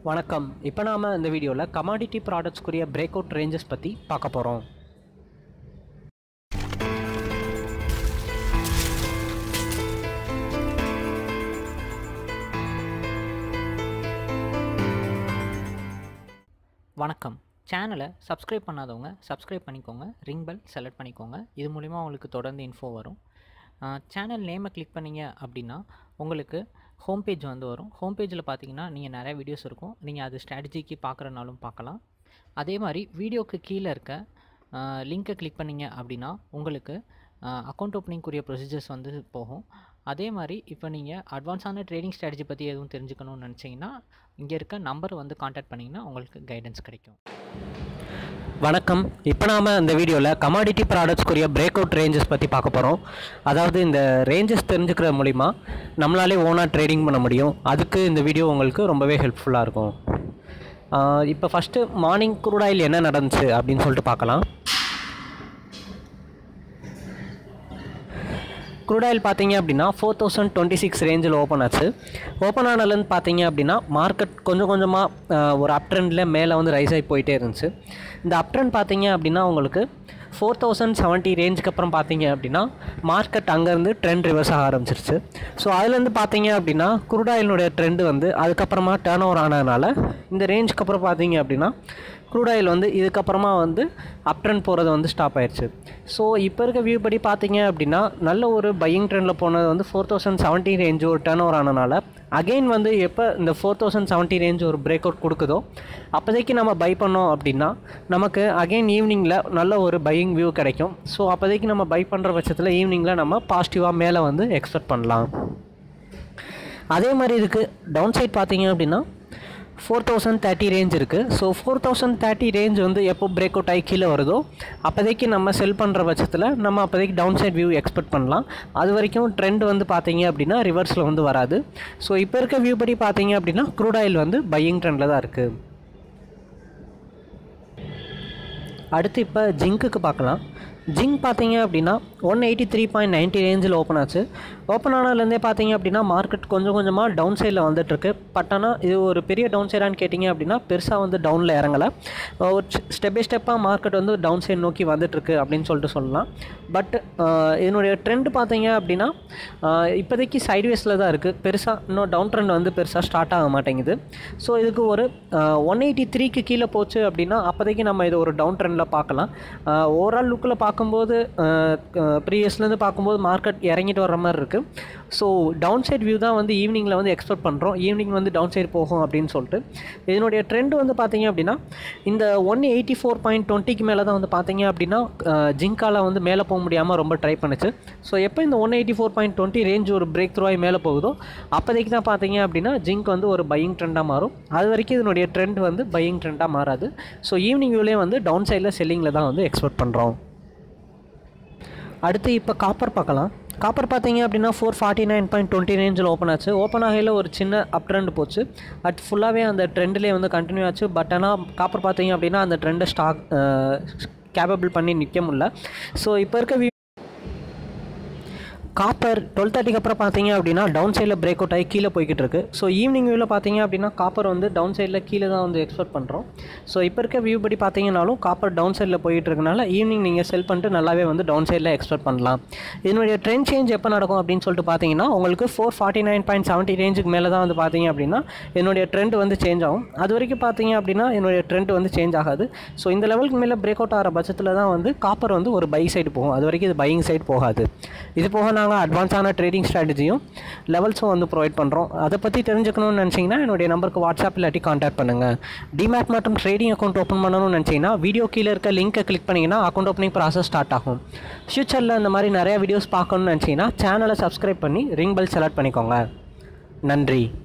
வணக்கம் இப்போ நாம் இந்த வீடியோவில் கமாடிட்டி ப்ராடக்ட்ஸ்க்குரிய பிரேக் அவுட் ரேஞ்சஸ் பற்றி பார்க்க போகிறோம் வணக்கம் சேனலை சப்ஸ்கிரைப் பண்ணாதவங்க சப்ஸ்கிரைப் பண்ணிக்கோங்க ரிங் பெல் செலக்ட் பண்ணிக்கோங்க இது மூலிமா உங்களுக்கு தொடர்ந்து இன்ஃபோ வரும் சேனல் நேமை கிளிக் பண்ணீங்க அப்படின்னா உங்களுக்கு ஹோம் பேஜ் வந்து வரும் ஹோம் பேஜில் பார்த்தீங்கன்னா நீங்கள் நிறைய வீடியோஸ் இருக்கும் நீங்கள் அது ஸ்ட்ராட்டஜிக்கு பார்க்குறனாலும் பார்க்கலாம் அதே மாதிரி வீடியோக்கு கீழே இருக்க லிங்க்கை கிளிக் பண்ணீங்க அப்படின்னா உங்களுக்கு அக்கௌண்ட் ஓப்பனிங்குரிய ப்ரொசீஜர்ஸ் வந்து போகும் அதே மாதிரி இப்போ நீங்கள் அட்வான்ஸான ட்ரேடிங் ஸ்ட்ராட்டஜி பற்றி எதுவும் தெரிஞ்சுக்கணும்னு நினச்சிங்கன்னா இங்கே இருக்க நம்பர் வந்து காண்டாக்ட் பண்ணிங்கன்னா உங்களுக்கு கைடன்ஸ் கிடைக்கும் வணக்கம் இப்போ நாம் இந்த வீடியோவில் கமாடிட்டி ப்ராடக்ட்ஸ்க்குரிய பிரேக் அவுட் ரேஞ்சஸ் பற்றி பார்க்க போகிறோம் அதாவது இந்த ரேஞ்சஸ் தெரிஞ்சுக்கிற மூலிமா நம்மளாலே ஓனாக ட்ரேடிங் பண்ண முடியும் அதுக்கு இந்த வீடியோ உங்களுக்கு ரொம்பவே ஹெல்ப்ஃபுல்லாக இருக்கும் இப்போ ஃபஸ்ட்டு மார்னிங் குரூடாயில் என்ன நடந்துச்சு அப்படின்னு சொல்லிட்டு பார்க்கலாம் க்ரூட் ஆயில் பார்த்தீங்க அப்படின்னா ஃபோர் தௌசண்ட் டுவெண்ட்டி சிக்ஸ் ரேஞ்சில் ஓப்பன் ஆச்சு ஓப்பன் ஆனதுலேருந்து பார்த்தீங்க அப்படின்னா மார்க்கெட் கொஞ்சம் கொஞ்சமாக ஒரு அப் ட்ரெண்டில் மேலே வந்து ரைஸ் ஆகி போயிட்டே இருந்துச்சு இந்த அப் ட்ரெண்ட் பார்த்தீங்க அப்படின்னா உங்களுக்கு ஃபோர் தௌசண்ட் செவன்ட்டி ரேஞ்சுக்கு அப்புறம் பார்த்தீங்க அப்படின்னா மார்க்கெட் அங்கேருந்து ட்ரெண்ட் ரிவர்ஸ் ஆக ஆரம்பிச்சிருச்சு ஸோ அதுலேருந்து பார்த்தீங்க அப்படின்னா குருடாயிலுடைய ட்ரெண்டு வந்து அதுக்கப்புறமா டேர்ன் ஓவர் ஆனதுனால இந்த ரேஞ்சுக்கு அப்புறம் பார்த்தீங்க அப்படின்னா க்ரூட் ஆயில் வந்து இதுக்கப்புறமா வந்து அப் ட்ரெண்ட் போகிறது வந்து ஸ்டாப் ஆயிடுச்சு ஸோ இப்போ இருக்க வியூ படி பார்த்தீங்க அப்படின்னா நல்ல ஒரு பையிங் ட்ரெண்டில் போனது வந்து ஃபோர் தௌசண்ட் செவன்ட்டி ரேஞ்சு ஒரு டர்ன் ஓவர் ஆனனால அகெயின் வந்து எப்போ இந்த ஃபோர் தௌசண்ட் செவன்ட்டி ரேஞ்ச் ஒரு பிரேக் அவுட் கொடுக்குதோ அப்போதைக்கு நம்ம பை பண்ணோம் அப்படின்னா நமக்கு அகெயின் ஈவினிங்கில் நல்ல ஒரு பையிங் வியூ கிடைக்கும் ஸோ அப்போதைக்கு நம்ம பை பண்ணுற பட்சத்தில் ஈவினிங்கில் நம்ம பாசிட்டிவாக மேலே வந்து எக்ஸ்பெக்ட் பண்ணலாம் அதே மாதிரி இதுக்கு டவுன் சைட் பார்த்தீங்க அப்படின்னா ஃபோர் தௌசண்ட் தேர்ட்டி ரேஞ்ச் இருக்குது so four thousand thirty range வந்து எப்போ பிரேக் அவுட் ஆகி கீழே வருதோ அப்போதைக்கு நம்ம செல் பண்ணுற பட்சத்தில் நம்ம அப்போதைக்கு டவுன் சைட் வியூ எக்ஸ்பெக்ட் பண்ணலாம் அது வரைக்கும் ட்ரெண்ட் வந்து பார்த்தீங்க அப்படின்னா ரிவர்ஸில் வந்து வராது ஸோ இப்போ இருக்க வியூ படி பார்த்தீங்க அப்படின்னா க்ரூட் ஆயில் வந்து பையிங் ட்ரெண்டில் தான் இருக்குது அடுத்து இப்போ ஜிங்க்குக்கு பார்க்கலாம் ஜிங்க் பார்த்தீங்க அப்படின்னா one eighty three point ninety ரேஞ்சில் ஓப்பன் ஆச்சு ஓப்பன் ஆனதுலேருந்தே பார்த்தீங்க அப்படின்னா மார்க்கெட் கொஞ்சம் கொஞ்சமாக டவுன் சைடில் வந்துட்டுருக்கு பட் ஆனால் இது ஒரு பெரிய டவுன் சைடான்னு கேட்டிங்க அப்படின்னா பெருசாக வந்து டவுனில் இறங்கலை ஒரு ஸ்டெப் பை ஸ்டெப்பாக மார்க்கெட் வந்து டவுன் சைடு நோக்கி வந்துட்டுருக்கு அப்படின்னு சொல்லிட்டு சொல்லலாம் பட் இதனுடைய ட்ரெண்ட் பார்த்தீங்க அப்படின்னா இப்போதைக்கு சைட்வேஸில் தான் இருக்குது பெருசாக இன்னும் டவுன் ட்ரெண்ட் வந்து பெருசாக ஸ்டார்ட் ஆக மாட்டேங்குது ஸோ இதுக்கு ஒரு ஒன் எயிட்டி த்ரீக்கு கீழே போச்சு அப்படின்னா அப்போதைக்கு நம்ம இது ஒரு டவுன் ட்ரெண்டில் பார்க்கலாம் ஓவரால் லுக்கில் பார்க்கும்போது ப்ரீவியஸ்லேருந்து பார்க்கும்போது மார்க்கெட் இறங்கிட்டு வர மாதிரி இருக்குது ஸோ டவுன் சைட் வியூ தான் வந்து ஈவினிங்கில் வந்து எக்ஸ்பெக்ட் பண்ணுறோம் ஈவினிங் வந்து டவுன் சைடு போகும் அப்படின்னு சொல்லிட்டு இதனுடைய ட்ரெண்ட் வந்து பார்த்தீங்க அப்படின்னா இந்த ஒன் எயிட்டி ஃபோர் பாயிண்ட் டுவெண்ட்டிக்கு மேலே தான் வந்து பார்த்தீங்க அப்படின்னா ஜிங்கால வந்து மேலே போக முடியாமல் ரொம்ப ட்ரை பண்ணுச்சு ஸோ எப்போ இந்த one eighty four point twenty range ஒரு பிரேக் த்ரூ ஆகி மேலே போகுதோ அப்போதைக்கு தான் பார்த்தீங்க அப்படின்னா ஜிங்க் வந்து ஒரு பையிங் ட்ரெண்டாக மாறும் அது வரைக்கும் இதனுடைய ட்ரெண்ட் வந்து பையிங் ட்ரெண்டாக மாறாது ஸோ ஈவினிங் வியூலேயே வந்து டவுன் சைடில் செல்லிங்கில் தான் வந்து எக்ஸ்பெக்ட் பண்ணுறோம் அடுத்து இப்போ காப்பர் பார்க்கலாம் காப்பர் பார்த்தீங்க அப்படின்னா four forty nine point twenty ரேஞ்சில் ஓப்பன் ஆச்சு ஓப்பன் ஆகையில் ஒரு சின்ன அப் ட்ரெண்ட் போச்சு அது ஃபுல்லாகவே அந்த ட்ரெண்ட்லேயே வந்து கண்டினியூ ஆச்சு பட் ஆனால் காப்பர் பார்த்தீங்க அப்படின்னா அந்த ட்ரெண்டை ஸ்டாக் கேப்பபிள் பண்ணி நிற்க முடியல ஸோ இப்போ இருக்க வியூ காப்பர் டுவெல் தேர்ட்டிக்கு அப்புறம் பார்த்தீங்க அப்படின்னா டவுன் சைடில் பிரேக் அவுட் ஆகி கீழே போய்கிட்டு இருக்கு ஸோ ஈவினிங் வியூவில் பார்த்தீங்க அப்படின்னா காப்பர் வந்து டவுன் சைடில் கீழே தான் வந்து எக்ஸ்பெக்ட் பண்ணுறோம் ஸோ இப்போ இருக்க வியூ படி பார்த்தீங்கனாலும் காப்பர் டவுன் சைடில் போயிட்டு இருக்கனால ஈவினிங் நீங்கள் செல் பண்ணிட்டு நல்லாவே வந்து டவுன் சைடில் எக்ஸ்பெக்ட் பண்ணலாம் இதனுடைய ட்ரெண்ட் சேஞ்ச் எப்போ நடக்கும் அப்படின்னு சொல்லிட்டு பார்த்தீங்கன்னா உங்களுக்கு four forty nine point seventy ரேஞ்சுக்கு மேலே தான் வந்து பார்த்தீங்க அப்படின்னா என்னுடைய ட்ரெண்ட் வந்து சேஞ்ச் ஆகும் அது வரைக்கும் பார்த்தீங்க அப்படின்னா என்னுடைய ட்ரெண்ட் வந்து சேஞ்ச் ஆகாது ஸோ இந்த லெவலுக்கு மேலே பிரேக் அவுட் ஆகிற பட்சத்தில் தான் வந்து காப்பர் வந்து ஒரு பை சைடு போகும் அது வரைக்கும் இது பையிங் சைடு போகாது இது போக நாங்கள் அட்வான்ஸான ட்ரேடிங் ஸ்ட்ராட்டஜியும் லெவல்ஸும் வந்து ப்ரொவைட் பண்ணுறோம் அதை பற்றி தெரிஞ்சுக்கணும்னு நினச்சிங்கன்னா என்னுடைய நம்பருக்கு வாட்ஸ்அப் இல்லாட்டி கான்டாக்ட் பண்ணுங்கள் டிமேட் மற்றும் ட்ரேடிங் அக்கௌண்ட் ஓப்பன் பண்ணணும்னு நினச்சிங்கன்னா வீடியோ கீழே இருக்க லிங்க்கை கிளிக் பண்ணிங்கன்னா அக்கௌண்ட் ஓப்பனிங் ப்ராசஸ் ஸ்டார்ட் ஆகும் ஃப்யூச்சரில் இந்த மாதிரி நிறைய வீடியோஸ் பார்க்கணும்னு நினச்சிங்கன்னா சேனலை சப்ஸ்கிரைப் பண்ணி ரிங் பெல் செலக்ட் பண்ணிக்கோங்க நன்றி